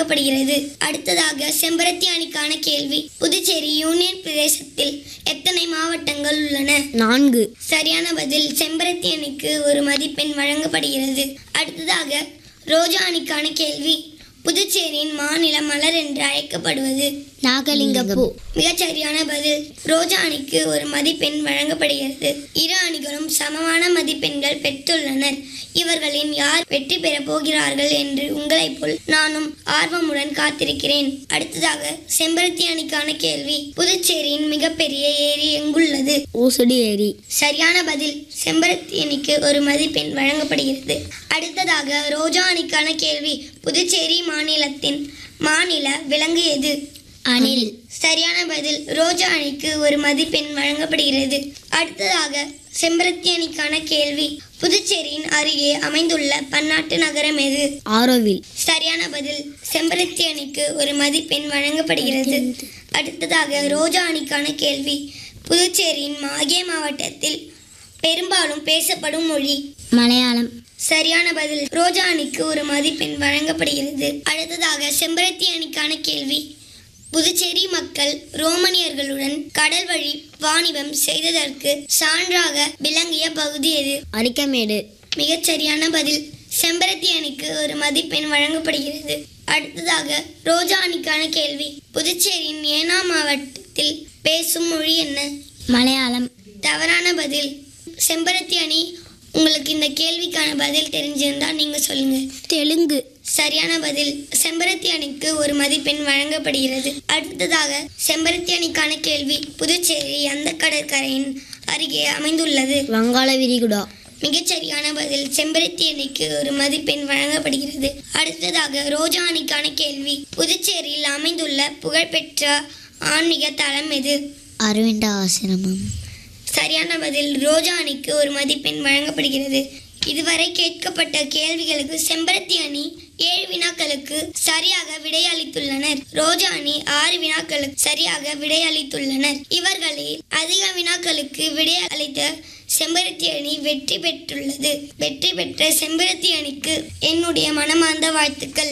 வழங்கப்படுகிறது அடுத்ததாக செம்பருத்தி அணிக்கான கேள்வி புதுச்சேரி யூனியன் பிரதேசத்தில் எத்தனை மாவட்டங்கள் உள்ளன நான்கு சரியான பதில் செம்பருத்தி அணிக்கு ஒரு மதிப்பெண் வழங்கப்படுகிறது அடுத்ததாக ரோஜா அணிக்கான கேள்வி புதுச்சேரியின் மாநில மலர் என்று அழைக்கப்படுவது நாகலிங்கப்பூ மிகச் சரியான பதில் ரோஜா அணிக்கு ஒரு மதிப்பெண் வழங்கப்படுகிறது இரு அணிகளும் சமமான மதிப்பெண்கள் பெற்றுள்ளனர் இவர்களின் யார் வெற்றி பெறப் போகிறார்கள் என்று உங்களைப் போல் நானும் ஆர்வமுடன் காத்திருக்கிறேன் அடுத்ததாக செம்பருத்தி அணிக்கான கேள்வி புதுச்சேரியின் மிகப்பெரிய ஏரி எங்குள்ளது ஊசடி ஏரி சரியான பதில் செம்பருத்தி அணிக்கு ஒரு மதிப்பெண் வழங்கப்படுகிறது அடுத்ததாக ரோஜா அணிக்கான கேள்வி புதுச்சேரி மாநிலத்தின் மாநில விலங்கு எது அணில் சரியான பதில் ரோஜா அணிக்கு ஒரு மதிப்பெண் வழங்கப்படுகிறது அடுத்ததாக செம்பருத்தி அணிக்கான கேள்வி புதுச்சேரியின் அருகே அமைந்துள்ள பன்னாட்டு நகரம் எது ஆரோவில் சரியான பதில் செம்பருத்தி அணிக்கு ஒரு மதிப்பெண் வழங்கப்படுகிறது அடுத்ததாக ரோஜா அணிக்கான கேள்வி புதுச்சேரியின் மாகே மாவட்டத்தில் பெரும்பாலும் பேசப்படும் மொழி மலையாளம் சரியான பதில் ரோஜா அணிக்கு ஒரு மதிப்பெண் வழங்கப்படுகிறது அடுத்ததாக செம்பருத்தி அணிக்கான கேள்வி புதுச்சேரி மக்கள் ரோமனியர்களுடன் கடல் வழி வாணிபம் செய்ததற்கு சான்றாக விளங்கிய பகுதி எது அரிக்கமேடு மிகச் சரியான பதில் செம்பருத்தி அணிக்கு ஒரு மதிப்பெண் வழங்கப்படுகிறது அடுத்ததாக ரோஜா அணிக்கான கேள்வி புதுச்சேரியின் ஏனாம் மாவட்டத்தில் பேசும் மொழி என்ன மலையாளம் தவறான பதில் செம்பருத்தி அணி உங்களுக்கு இந்த கேள்விக்கான பதில் தெரிஞ்சிருந்தா நீங்க சொல்லுங்க தெலுங்கு சரியான பதில் செம்பருத்தி அணிக்கு ஒரு மதிப்பெண் வழங்கப்படுகிறது அடுத்ததாக செம்பருத்தி அணிக்கான கேள்வி புதுச்சேரி எந்த கடற்கரையின் அருகே அமைந்துள்ளது வங்காள விரிகுடா மிகச் சரியான பதில் செம்பருத்தி அணிக்கு ஒரு மதிப்பெண் வழங்கப்படுகிறது அடுத்ததாக ரோஜா அணிக்கான கேள்வி புதுச்சேரியில் அமைந்துள்ள புகழ்பெற்ற ஆன்மீக தலம் எது அரவிந்த ஆசிரமம் சரியான பதில் ரோஜா அணிக்கு ஒரு மதிப்பெண் வழங்கப்படுகிறது இதுவரை கேட்கப்பட்ட கேள்விகளுக்கு செம்பருத்தி அணி ஏழு வினாக்களுக்கு சரியாக விடையளித்துள்ளனர் ரோஜா அணி ஆறு வினாக்களுக்கு சரியாக விடையளித்துள்ளனர் இவர்களில் அதிக வினாக்களுக்கு விடையளித்த செம்பருத்தி அணி வெற்றி பெற்றுள்ளது வெற்றி பெற்ற செம்பருத்தி அணிக்கு என்னுடைய மனமார்ந்த வாழ்த்துக்கள்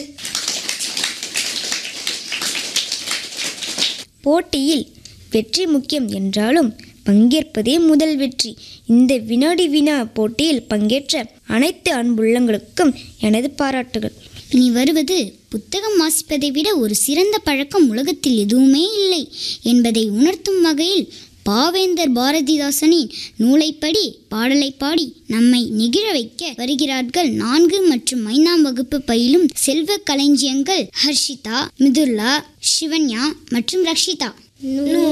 போட்டியில் வெற்றி முக்கியம் என்றாலும் பங்கேற்பதே முதல் வெற்றி இந்த வினாடி வினா போட்டியில் பங்கேற்ற அனைத்து அன்புள்ளங்களுக்கும் எனது பாராட்டுகள் இனி வருவது புத்தகம் வாசிப்பதை விட ஒரு சிறந்த பழக்கம் உலகத்தில் எதுவுமே இல்லை என்பதை உணர்த்தும் வகையில் பாவேந்தர் பாரதிதாசனின் நூலைப்படி பாடலை பாடி நம்மை நெகிழ வைக்க வருகிறார்கள் நான்கு மற்றும் ஐந்தாம் வகுப்பு பயிலும் செல்வ களஞ்சியங்கள் ஹர்ஷிதா மிதுல்லா சிவன்யா மற்றும் ரக்ஷிதா